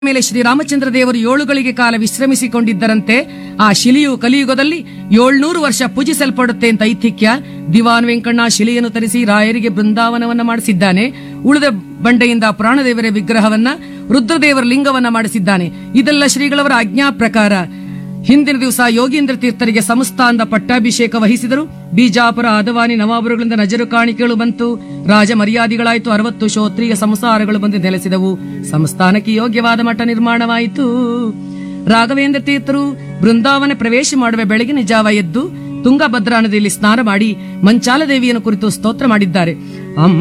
ಮೇಲೆ ಶ್ರೀರಾಮಚಂದ್ರ ದೇವರು ಏಳುಗಳಿಗೆ ಕಾಲ ವಿಶ್ರಮಿಸಿಕೊಂಡಿದ್ದರಂತೆ ಆ ಶಿಲೆಯು ಕಲಿಯುಗದಲ್ಲಿ ಏಳ್ನೂರು ವರ್ಷ ಪೂಜಿಸಲ್ಪಡುತ್ತೆ ಅಂತ ಐತಿಹ್ಯ ದಿವಾನ್ ವೆಂಕಣ್ಣ ಶಿಲೆಯನ್ನು ತರಿಸಿ ರಾಯರಿಗೆ ಬೃಂದಾವನವನ್ನ ಮಾಡಿಸಿದ್ದಾನೆ ಉಳಿದ ಬಂಡೆಯಿಂದ ಪ್ರಾಣದೇವರ ವಿಗ್ರಹವನ್ನ ರುದ್ರದೇವರ ಲಿಂಗವನ್ನ ಮಾಡಿಸಿದ್ದಾನೆ ಇದೆಲ್ಲ ಶ್ರೀಗಳವರ ಆಜ್ಞಾ ಪ್ರಕಾರ ಹಿಂದಿನ ದಿವಸ ಯೋಗೀಂದ್ರ ತೀರ್ಥರಿಗೆ ಸಂಸ್ಥಾನದ ಪಟ್ಟಾಭಿಷೇಕ ವಹಿಸಿದರು ಬಿಜಾಪುರ ಆದವಾನಿ ನವಾಬರುಗಳಿಂದ ನಜರು ಕಾಣಿಕೆಗಳು ಬಂತು ರಾಜ ಮರ್ಯಾದಿಗಳಾಯಿತು ಅರವತ್ತು ಶ್ರೋತ್ರಿಯ ಸಂಸಾರಗಳು ಬಂದು ನೆಲೆಸಿದವು ಸಂಸ್ಥಾನಕ್ಕೆ ಯೋಗ್ಯವಾದ ಮಠ ನಿರ್ಮಾಣವಾಯಿತು ರಾಘವೇಂದ್ರ ತೀರ್ಥರು ಬೃಂದಾವನ ಪ್ರವೇಶ ಮಾಡುವ ಬೆಳಗಿನ ಜಾವ ಎದ್ದು ತುಂಗಭದ್ರಾ ನದಿಯಲ್ಲಿ ಸ್ನಾನ ಮಾಡಿ ಮಂಚಾಲ ದೇವಿಯನ್ನು ಕುರಿತು ಸ್ತೋತ್ರ ಮಾಡಿದ್ದಾರೆ ಅಮ್ಮ